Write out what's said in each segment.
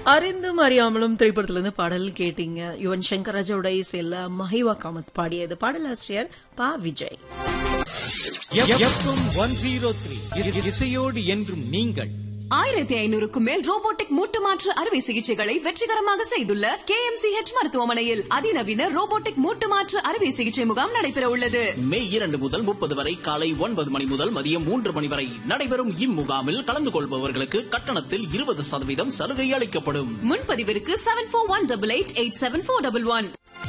அறிந்தும் அறியாமலும் திரைப்படத்திலிருந்து பாடல் கேட்டீங்க யுவன் சங்கர் ராஜாவோட இசையில மஹிவா காமத் பாடியது பாடலாசிரியர் Pa Vijay FM one zero three இசையோடு என்றும் நீங்கள் ஆயிரத்தி ஐநூறுக்கும் மேல் ரோபோட்டிக் மூட்டு மாற்று அறுவை சிகிச்சைகளை வெற்றிகரமாக செய்துள்ள கே எம் சி ஹெச் மருத்துவமனையில் அதிநவீன ரோபோட்டிக் மூட்டு மாற்று அறுவை சிகிச்சை முகாம் நடைபெற உள்ளது மே இரண்டு முதல் முப்பது வரை காலை ஒன்பது மணி முதல் மதியம் மூன்று மணி வரை நடைபெறும் இம்முகாமில் கலந்து கொள்பவர்களுக்கு கட்டணத்தில் இருபது சதவீதம் சலுகை அளிக்கப்படும் முன்பதிவிற்கு seven four one double eight eight seven four double one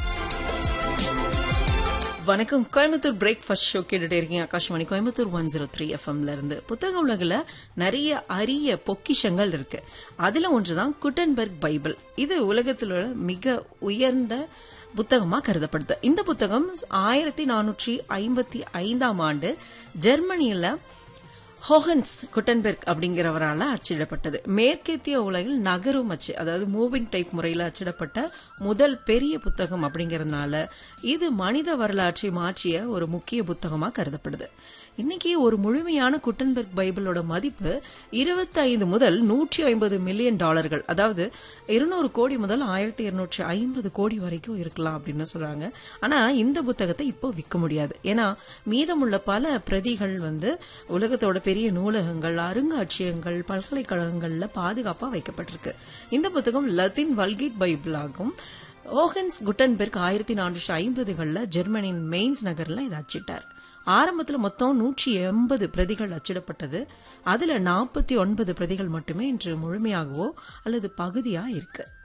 வணக்கம் கோயம்புத்தூர் பிரேக்ஃபாஸ்ட் ஷோ கேட்டுட்டே இருக்கீங்க Akashvani Coimbatore one zero three எஃப்எம்ல இருந்து புத்தக உலகில் நிறைய அரிய பொக்கிஷங்கள் இருக்கு அதுல ஒன்றுதான் குட்டன்பர்க் பைபிள் இது உலகத்தில் உள்ள மிக உயர்ந்த புத்தகமா கருதப்படுது இந்த புத்தகம் ஆயிரத்தி நானூற்றி ஐம்பத்தி ஐந்தாம் ஆண்டு ஜெர்மனியில ஹோகன்ஸ் குட்டன்பெர்க் அப்படிங்கிறவரால் அச்சிடப்பட்டது மேற்கத்திய உலகில் நகரும் அச்சு அதாவது மூவிங் டைப் முறையில் அச்சிடப்பட்ட முதல் பெரிய புத்தகம் அப்படிங்கறதுனால இது மனித வரலாற்றை மாற்றிய ஒரு முக்கிய புத்தகமாக கருதப்படுது இன்னைக்கு ஒரு முழுமையான குட்டன்பெர்க் பைபிளோட மதிப்பு இருபத்தி ஐந்து முதல் நூற்றி ஐம்பது மில்லியன் டாலர்கள் அதாவது இருநூறு கோடி முதல் ஆயிரத்தி இருநூற்றி ஐம்பது கோடி வரைக்கும் இருக்கலாம் அப்படின்னு சொல்றாங்க ஆனா இந்த புத்தகத்தை இப்போ விற்க முடியாது ஏன்னா மீதமுள்ள பல பிரதிகள் வந்து உலகத்தோட பெரிய நூலகங்கள் அருங்காட்சியகங்கள் பல்கலைக்கழகங்கள்ல பாதுகாப்பா வைக்கப்பட்டிருக்கு இந்த புத்தகம் லத்தீன் வல்கீட் பைபிள் ஆகும் ஓகன்ஸ் குட்டன்பெர்க் ஆயிரத்தி நானூற்றி ஐம்பதுகளில் ஜெர்மனியின் மெயின்ஸ் நகர்ல இதை அச்சிட்டார் ஆரம்பத்தில் மொத்தம் நூற்றி எண்பது பிரதிகள் அச்சிடப்பட்டது அதுல நாற்பத்தி ஒன்பது பிரதிகள் மட்டுமே இன்று முழுமையாகவோ அல்லது பகுதியா இருக்கு